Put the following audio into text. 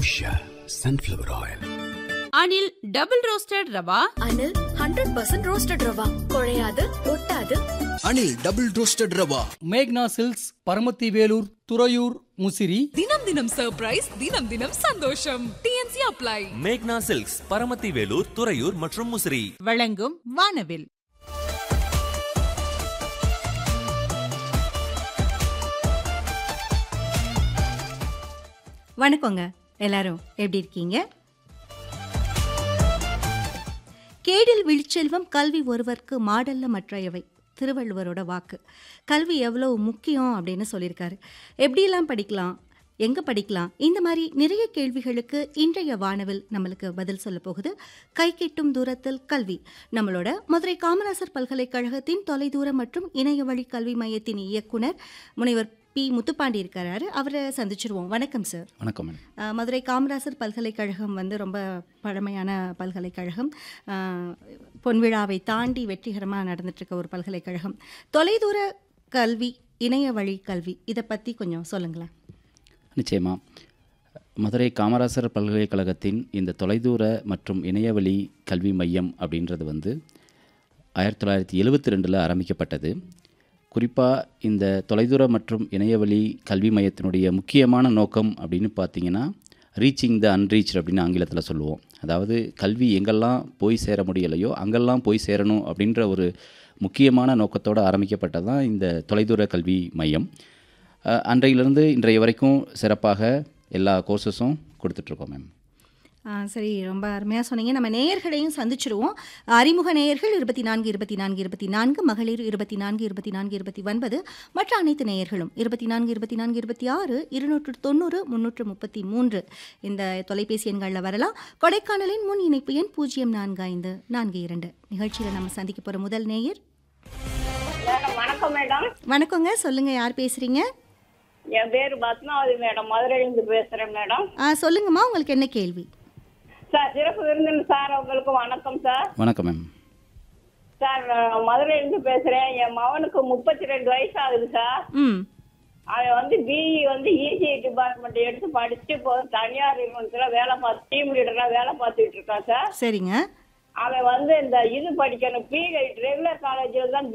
Usha sunflower oil Anil double roasted rava Anil hundred percent roasted rava குழையாது ஒட்டாது Anil double roasted rava மேக்னா சில்க்ஸ் பரமத்தி வேலூர் துறையூர் முசிறி தினம் தினம் சர்ப்ரைஸ் தினம் தினம் சந்தோஷம் டிஎன்சி அப்ளை மேக்னா சில்க்ஸ் பரமத்தி வேலூர் துறையூர் மற்றும் முசிறி வழங்கும் வானவில் வணக்கங்க எல்லாரும் எப்படி இருக்கீங்க கேடில் விழிச்செல்வம் கல்வி ஒருவர்க்கு மாடல்ல மற்றையவை திருவள்ளுவரோட வாக்கு கல்வி எவ்வளோ முக்கியம் அப்படின்னு சொல்லியிருக்காரு எப்படியெல்லாம் படிக்கலாம் எங்கே படிக்கலாம் இந்த மாதிரி நிறைய கேள்விகளுக்கு இன்றைய வானவில் நம்மளுக்கு பதில் சொல்ல போகுது கை கெட்டும் தூரத்தில் கல்வி நம்மளோட மதுரை காமராசர் பல்கலைக்கழகத்தின் தொலைதூர மற்றும் இணைய வழி கல்வி மையத்தின் இயக்குனர் முனைவர் பி முத்துப்பாண்டி இருக்காரு அவரை சந்திச்சிருவோம் வணக்கம் சார் வணக்கம் மேம் அஹ் மதுரை காமராசர் பல்கலைக்கழகம் வந்து ரொம்ப பழமையான பல்கலைக்கழகம் அஹ் பொன்விழாவை தாண்டி வெற்றிகரமாக நடந்துட்டுருக்க ஒரு பல்கலைக்கழகம் தொலைதூர கல்வி இணைய வழி கல்வி இதை பற்றி கொஞ்சம் சொல்லுங்களேன் நிச்சயமா மதுரை காமராசர் பல்கலைக்கழகத்தின் இந்த தொலைதூர மற்றும் இணையவழி கல்வி மையம் அப்படின்றது வந்து ஆயிரத்தி தொள்ளாயிரத்தி எழுவத்தி ரெண்டில் ஆரம்பிக்கப்பட்டது குறிப்பாக இந்த தொலைதூர மற்றும் இணையவழி கல்வி மையத்தினுடைய முக்கியமான நோக்கம் அப்படின்னு பார்த்தீங்கன்னா ரீச்சிங் த அன்ரீச் அப்படின்னு ஆங்கிலத்தில் சொல்லுவோம் அதாவது கல்வி எங்கெல்லாம் போய் சேர முடியலையோ அங்கெல்லாம் போய் சேரணும் அப்படின்ற ஒரு முக்கியமான நோக்கத்தோடு ஆரம்பிக்கப்பட்டது தான் இந்த தொலைதூர கல்வி மையம் அஹ், அன்றையிலிருந்து இன்றைய வரைக்கும் சிறப்பாக எல்லா கோர்சஸும் கொடுத்துட்ருக்கோம் மேம் அஹ் சரி ரொம்ப அருமையாக சொன்னீங்க நம்ம நேயர்களையும் சந்திச்சிருவோம் அறிமுக நேயர்கள் இருபத்தி நான்கு இருபத்தி நான்கு இருபத்தி நான்கு மகளிர் இருபத்தி நான்கு இருபத்தி நான்கு இருபத்தி ஒன்பது மற்ற அனைத்து நேயர்களும் இருபத்தி நான்கு இருபத்தி நான்கு இருபத்தி ஆறு இருநூற்று தொண்ணூறு முந்நூற்று முப்பத்தி மூன்று இந்த தொலைபேசி எண்களில் வரலாம் கொடைக்கானலின் முன் இணைப்பு எண் பூஜ்ஜியம் நான்கு ஐந்து நான்கு இரண்டு நிகழ்ச்சியில் நம்ம சந்திக்க போகிற முதல் நேயர் மேடம் வணக்கம் மேடம் வணக்கங்க சொல்லுங்க யார் பேசுறீங்க என் பேர் பத்மாவதி மேடம் மதுரையிலிருந்து பேசுறேன் மேடம் ஆ சொல்லுங்கம்மா உங்களுக்கு என்ன கேள்வி சார் சிறப்பு விருந்தினர் சார் உங்களுக்கு வணக்கம் சார் வணக்கம் மேம் சார் நான் மதுரையிலிருந்து பேசுறேன் என் மகனுக்கு முப்பத்தி ரெண்டு வயசு ஆகுது சார் ம் அவன் வந்து பிஇ வந்து இசி டிபார்ட்மெண்ட் எடுத்து படிச்சுட்டு இப்போ தனியார் நிறுவனத்துல வேலை பார்த்து டீம் லீடரா வேலை பார்த்துட்டு இருக்கான் சார் சரிங்க அவன் வந்து இந்த இது படிக்கணும் பி ரெகுலர் காலேஜில் தான்